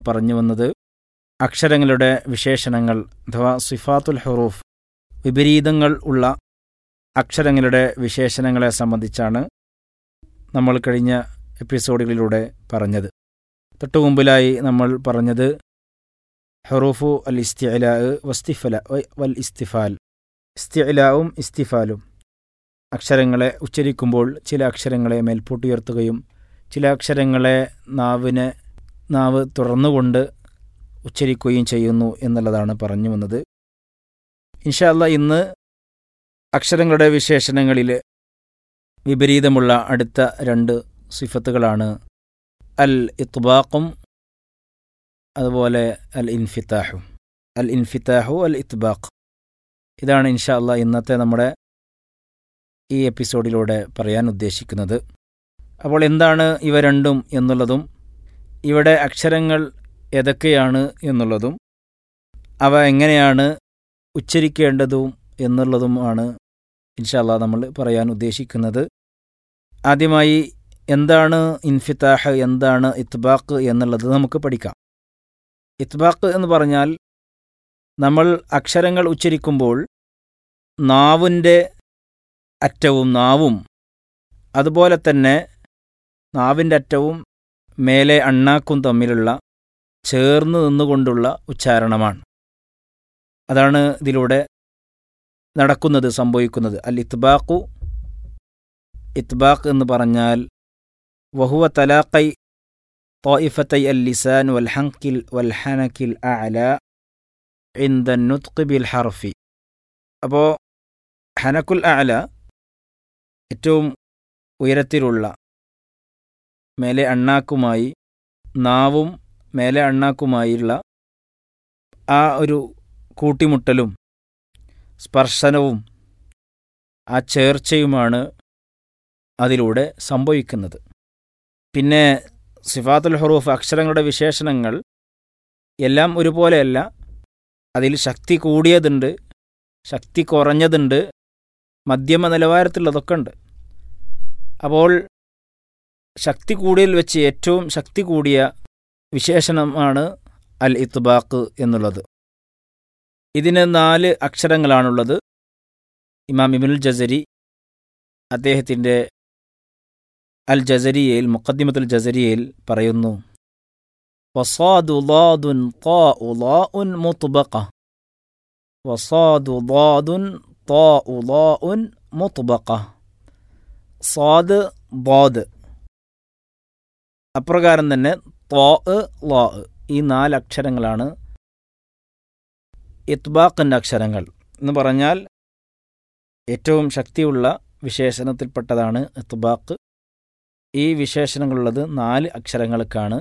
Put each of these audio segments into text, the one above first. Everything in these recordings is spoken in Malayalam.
പറഞ്ഞു വന്നത് അക്ഷരങ്ങളുടെ വിശേഷണങ്ങൾ അഥവാ സിഫാത്തുൽ ഹുറൂഫ് വിപരീതങ്ങൾ ഉള്ള അക്ഷരങ്ങളുടെ വിശേഷണങ്ങളെ സംബന്ധിച്ചാണ് നമ്മൾ കഴിഞ്ഞ എപ്പിസോഡുകളിലൂടെ പറഞ്ഞത് തൊട്ടു മുമ്പിലായി നമ്മൾ പറഞ്ഞത് ഹറൂഫു അൽ ഇസ്തിഅല വസ്തിഫല വൽ ഇസ്തിഫാൽ ഇസ്തിഅലാവും ഇസ്തിഫാലും അക്ഷരങ്ങളെ ഉച്ചരിക്കുമ്പോൾ ചില അക്ഷരങ്ങളെ മേൽപോട്ടുയർത്തുകയും ചില അക്ഷരങ്ങളെ നാവിനെ നാവ് തുറന്നുകൊണ്ട് ഉച്ചരിക്കുകയും ചെയ്യുന്നു എന്നുള്ളതാണ് പറഞ്ഞു വന്നത് ഇൻഷാല്ല ഇന്ന് അക്ഷരങ്ങളുടെ വിശേഷണങ്ങളിൽ വിപരീതമുള്ള അടുത്ത രണ്ട് സിഫത്തുകളാണ് അൽ ഇത്ബാഖും അതുപോലെ അൽ ഇൻഫിത്താഹും അൽ ഇൻഫിത്താഹു അൽ ഇത്ബാഖ് ഇതാണ് ഇൻഷാ അല്ല ഇന്നത്തെ നമ്മുടെ ഈ എപ്പിസോഡിലൂടെ പറയാൻ ഉദ്ദേശിക്കുന്നത് അപ്പോൾ എന്താണ് ഇവ രണ്ടും എന്നുള്ളതും ഇവിടെ അക്ഷരങ്ങൾ ഏതൊക്കെയാണ് എന്നുള്ളതും അവ എങ്ങനെയാണ് ഉച്ചരിക്കേണ്ടതും എന്നുള്ളതുമാണ് ഇൻഷാല്ല നമ്മൾ പറയാൻ ഉദ്ദേശിക്കുന്നത് ആദ്യമായി എന്താണ് ഇൻഫിത്താഹ് എന്താണ് ഇത്ബാഖ് എന്നുള്ളത് നമുക്ക് പഠിക്കാം ഇത്ബാഖ് എന്ന് പറഞ്ഞാൽ നമ്മൾ അക്ഷരങ്ങൾ ഉച്ചരിക്കുമ്പോൾ നാവിൻ്റെ അറ്റവും നാവും അതുപോലെ തന്നെ നാവിൻ്റെ അറ്റവും മേലെ അണ്ണാക്കും തമ്മിലുള്ള ചേർന്ന് നിന്നുകൊണ്ടുള്ള ഉച്ചാരണമാണ് അതാണ് ഇതിലൂടെ നടക്കുന്നത് സംഭവിക്കുന്നത് അൽ ഇത്ബാഖു ഇത്ബാഖ് എന്ന് പറഞ്ഞാൽ വഹുവ തലാഖൈ طائفتي اللسان والحنكل والحنك الأعلى عند النطق بالحرف അപ്പോൾ ഹനക്കുൽ അഅല ഏറ്റവും ഉയരത്തിലുള്ള മേലെ അണ്ണാക്കുമായി നാവും മേലെ അണ്ണാക്കുമായുള്ള ആ ഒരു കൂട്ടിമുട്ടലും സ്പർശനവും ആ ചേർച്ചയുമാണ് അതിലൂടെ സംഭവിക്കുന്നത് പിന്നെ സിഫാത്തുൽ ഹുറൂഫ് അക്ഷരങ്ങളുടെ വിശേഷണങ്ങൾ എല്ലാം ഒരുപോലെയല്ല അതിൽ ശക്തി കൂടിയതുണ്ട് ശക്തി കുറഞ്ഞതുണ്ട് മധ്യമ നിലവാരത്തിലുള്ളതൊക്കെ ഉണ്ട് അപ്പോൾ ശക്തി കൂടിയതിൽ വെച്ച് ഏറ്റവും ശക്തി കൂടിയ വിശേഷണമാണ് അൽ ഇത്ബാഖ് എന്നുള്ളത് ഇതിന് നാല് അക്ഷരങ്ങളാണുള്ളത് ഇമാം ഇബിനുൽ ജസരി അദ്ദേഹത്തിൻ്റെ അൽ ജസരിയയിൽ മുഖദ്ദിമത്തുൽ ജസരിയയിൽ പറയുന്നു വസാദു ലാദുൻ ഖാഉ ലാഉൻ മുത്ബഖ വസാദു ലാദുൻ ഖാഉ ലാഉൻ മുത്ബഖ സാദ് ബാദ് അപ്രകാരം തന്നെ ത്വാ ലാ ഈ നാല് അക്ഷരങ്ങളാണ് ഇത്ബാഖിൻ്റെ അക്ഷരങ്ങൾ എന്ന് പറഞ്ഞാൽ ഏറ്റവും ശക്തിയുള്ള വിശേഷണത്തിൽപ്പെട്ടതാണ് ഇത്ബാഖ് ഈ വിശേഷണങ്ങളുള്ളത് നാല് അക്ഷരങ്ങൾക്കാണ്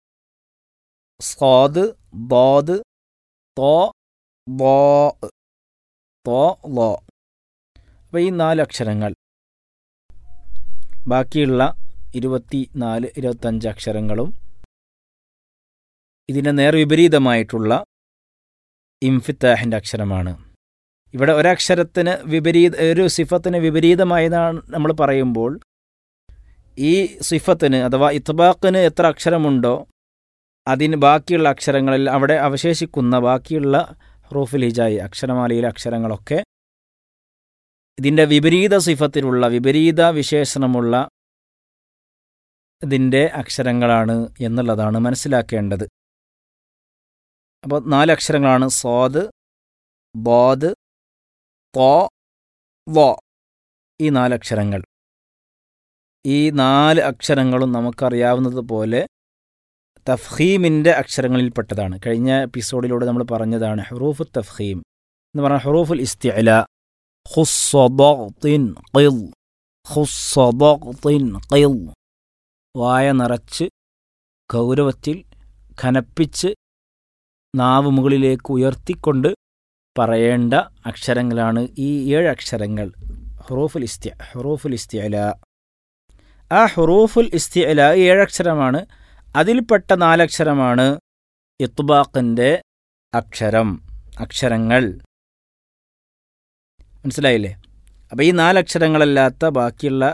സ്വാദ് ബാദ് തോ ബോ തോ ലോ അപ്പോൾ ഈ നാല് അക്ഷരങ്ങൾ ബാക്കിയുള്ള ഇരുപത്തി നാല് ഇരുപത്തഞ്ച് അക്ഷരങ്ങളും ഇതിന് നേർവിപരീതമായിട്ടുള്ള ഇംഫിത്താഹിൻ്റെ അക്ഷരമാണ് ഇവിടെ ഒരക്ഷരത്തിന് വിപരീത ഒരു സിഫത്തിന് വിപരീതമായതാണ് നമ്മൾ പറയുമ്പോൾ ഈ സിഫത്തിന് അഥവാ ഇത്ബാഖിന് എത്ര അക്ഷരമുണ്ടോ അതിന് ബാക്കിയുള്ള അക്ഷരങ്ങളിൽ അവിടെ അവശേഷിക്കുന്ന ബാക്കിയുള്ള ഹറൂഫുൽ ഹിജായി അക്ഷരമാലയിലെ അക്ഷരങ്ങളൊക്കെ ഇതിൻ്റെ വിപരീത സിഫത്തിലുള്ള വിപരീത വിശേഷണമുള്ള ഇതിൻ്റെ അക്ഷരങ്ങളാണ് എന്നുള്ളതാണ് മനസ്സിലാക്കേണ്ടത് അപ്പോൾ നാല് അക്ഷരങ്ങളാണ് സ്വാദ് ബോദ് തോ വോ ഈ നാലക്ഷരങ്ങൾ ഈ നാല് അക്ഷരങ്ങളും നമുക്കറിയാവുന്നതുപോലെ തഫ്ഹീമിൻ്റെ അക്ഷരങ്ങളിൽപ്പെട്ടതാണ് കഴിഞ്ഞ എപ്പിസോഡിലൂടെ നമ്മൾ പറഞ്ഞതാണ് ഹുറൂഫ് തഫ്ഹീം എന്ന് പറഞ്ഞാൽ ഹുറൂഫുൽ ഇസ്തിഅല ഖുസ്സദഖ്തിൻ ഖിൽ ഖുസ്സദഖ്തിൻ ഖിൽ വായ നിറച്ച് ഗൗരവത്തിൽ ഖനപ്പിച്ച് നാവ് മുകളിലേക്ക് ഉയർത്തിക്കൊണ്ട് പറയേണ്ട അക്ഷരങ്ങളാണ് ഈ ഏഴ് അക്ഷരങ്ങൾ ഹുറൂഫുൽ ഇസ്തി ഹുറൂഫുൽ ഇസ്തിഅല ആ ഹുറൂഫുൽ ഇസ്തിഅല ഏഴക്ഷരമാണ് അതിൽപ്പെട്ട നാലക്ഷരമാണ് ഇത്ബാഖിൻ്റെ അക്ഷരം അക്ഷരങ്ങൾ മനസ്സിലായില്ലേ അപ്പോൾ ഈ നാലക്ഷരങ്ങളല്ലാത്ത ബാക്കിയുള്ള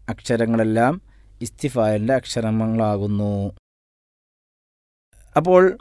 അക്ഷരങ്ങളെല്ലാം ഇസ്തിഫാലിൻ്റെ അക്ഷരങ്ങളാകുന്നു അപ്പോൾ